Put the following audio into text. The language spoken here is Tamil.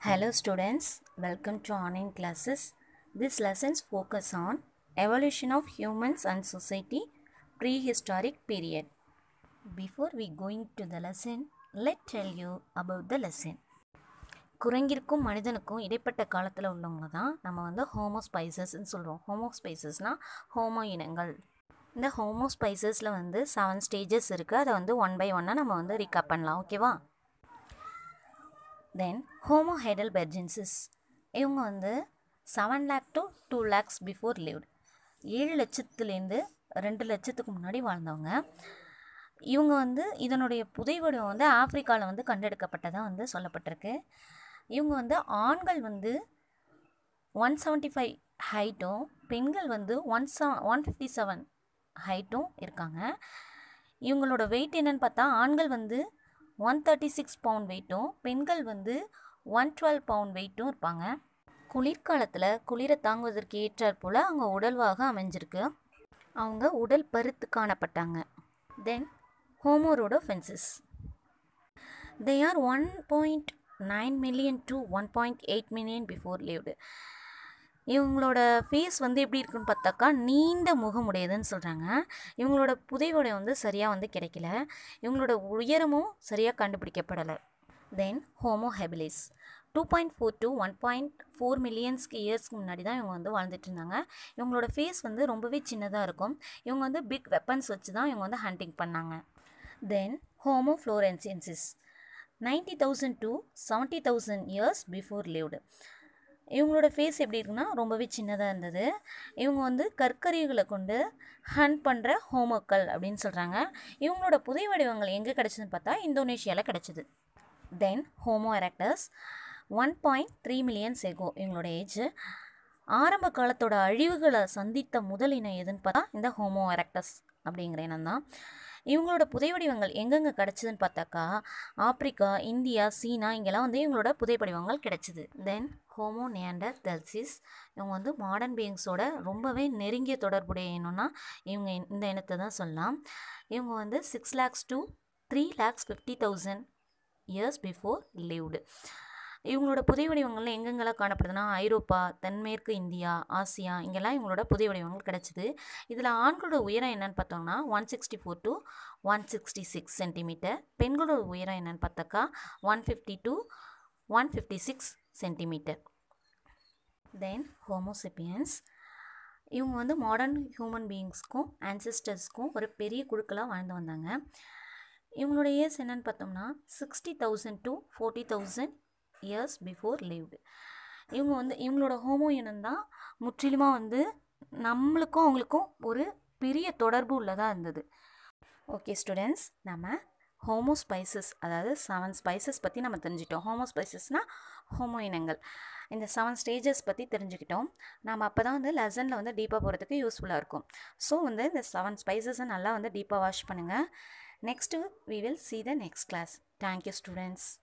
Hello students, welcome to online classes. This lessons focus on evolution of humans and society prehistoric period. Before we going to the lesson, let tell you about the lesson. குரங்கிற்கும் மனிதனுக்கும் இடைப்பட்ட காலத்தில் உள்ளவங்க தான் நம்ம வந்து ஹோமோஸ்பைசஸ்ன்னு சொல்கிறோம் ஹோமோஸ்பைசஸ்னால் ஹோமோ இனங்கள் இந்த ஹோமோஸ்பைசஸில் வந்து செவன் ஸ்டேஜஸ் இருக்குது அதை வந்து ஒன் பை ஒன்னாக நம்ம வந்து ரீகப் பண்ணலாம் ஓகேவா தென் ஹோமோ ஹெடல் பெர்ஜென்சிஸ் இவங்க வந்து seven lakh to two lakhs before lived ஏழு லட்சத்துலேருந்து ரெண்டு லட்சத்துக்கு முன்னாடி வாழ்ந்தவங்க இவங்க வந்து இதனுடைய புதைவடிவம் வந்து ஆப்பிரிக்காவில் வந்து கண்டெடுக்கப்பட்டதாக வந்து சொல்லப்பட்டிருக்கு இவங்க வந்து ஆண்கள் வந்து ஒன் செவன்ட்டி ஃபைவ் ஹைட்டும் பெண்கள் வந்து ஒன் செவ ஒன் ஃபிஃப்டி செவன் ஹைட்டும் இருக்காங்க இவங்களோட வெயிட் என்னன்னு பார்த்தா ஆண்கள் வந்து ஒன் தேர்ட்டி சிக்ஸ் பவுண்ட் வெயிட்டும் பெண்கள் வந்து ஒன் டுவெல் பவுண்ட் வெயிட்டும் இருப்பாங்க குளிர்காலத்தில் குளிரை தாங்குவதற்கு ஏற்றாற் போல் அவங்க உடல்வாக அமைஞ்சிருக்கு அவங்க உடல் பருத்து காணப்பட்டாங்க then homo rhodesiensis they are one point nine million to one point eight million before lived இவங்களோட ஃபேஸ் வந்து எப்படி இருக்குன்னு பார்த்தாக்கா நீண்ட முகமுடையதுன்னு சொல்கிறாங்க இவங்களோட புதைவுடைய வந்து சரியாக வந்து கிடைக்கல இவங்களோட உயரமும் சரியாக கண்டுபிடிக்கப்படலை then homo habilis two point four to one point four மில்லியன்ஸ்க்கு இயர்ஸ்க்கு முன்னாடி தான் இவங்க வந்து வாழ்ந்துட்டு இருந்தாங்க இவங்களோட ஃபேஸ் வந்து ரொம்பவே சின்னதாக இருக்கும் இவங்க வந்து பிக் வெப்பன்ஸ் வச்சு தான் இவங்க வந்து ஹண்டிங் பண்ணாங்க then homo floresiensis ninety thousand to seventy thousand years before lived இவங்களோட ஃபேஸ் எப்படி இருக்குன்னா ரொம்பவே சின்னதாக இருந்தது இவங்க வந்து கற்கரிகளை கொண்டு ஹண்ட் பண்ணுற ஹோமோக்கள் அப்படின்னு சொல்கிறாங்க இவங்களோட புதை வடிவங்கள் எங்கே கிடச்சதுன்னு பார்த்தா இந்தோனேஷியாவில் கிடச்சிது then homo erectus one point three millions ago இவங்களோட ஏஜ் ஆரம்ப காலத்தோட அழிவுகளை சந்தித்த முதல் இனம் எதுன்னு பார்த்தா இந்த ஹோமோ எரக்டஸ் அப்படிங்கிற இனம் தான் இவங்களோட புதைவடிவங்கள் எங்கெங்கே கிடச்சிதுன்னு பார்த்தாக்கா ஆப்பிரிக்கா இந்தியா சீனா இங்கெல்லாம் வந்து இவங்களோட புதைப்படிவங்கள் கிடச்சிது தென் ஹோமோ நேண்டர் தெல்சிஸ் இவங்க வந்து மாடர்ன் பீயிங்ஸோட ரொம்பவே நெருங்கிய தொடர்புடைய இனம்னா இவங்க இந்த இனத்தை தான் சொல்லலாம் இவங்க வந்து six lakhs to three lakhs fifty thousand years before lived இவங்களோட புதை வடிவங்கள்லாம் எங்கெங்கெல்லாம் காணப்படுதுன்னா ஐரோப்பா தென்மேற்கு இந்தியா ஆசியா இங்கெல்லாம் இவங்களோட புதை வடிவங்கள் கிடச்சிது இதில் ஆண்களோட உயரம் என்னன்னு பார்த்தோம்னா one sixty four to one sixty six centimetre பெண்களோட உயரம் என்னன்னு பார்த்தாக்கா one fifty to one fifty six centimetre then homo sapiens இவங்க வந்து மாடர்ன் ஹியூமன் பீயிங்ஸ்க்கும் ஆன்சிஸ்டர்ஸ்க்கும் ஒரு பெரிய குழுக்களாக வாழ்ந்து வந்தாங்க இவங்களோட ஏஜ் என்னன்னு பார்த்தோம்னா sixty thousand to forty thousand years before lived இவங்க வந்து இவங்களோட ஹோமோ இனம் தான் முற்றிலுமாக வந்து நம்மளுக்கும் அவங்களுக்கும் ஒரு பெரிய தொடர்பு உள்ளதாக இருந்தது ஓகே ஸ்டூடெண்ட்ஸ் நம்ம ஹோமோ ஸ்பைசஸ் அதாவது செவன் ஸ்பைசஸ் பற்றி நம்ம தெரிஞ்சிட்டோம் ஹோமோ ஸ்பைசஸ்னால் ஹோமோ இனங்கள் இந்த செவன் ஸ்டேஜஸ் பற்றி தெரிஞ்சுக்கிட்டோம் நம்ம அப்போ தான் வந்து லெசனில் வந்து டீப்பாக போகிறதுக்கு யூஸ்ஃபுல்லாக இருக்கும் ஸோ வந்து இந்த செவன் ஸ்பைசஸை நல்லா வந்து டீப்பாக வாஷ் பண்ணுங்கள் next we will see the next class thank you students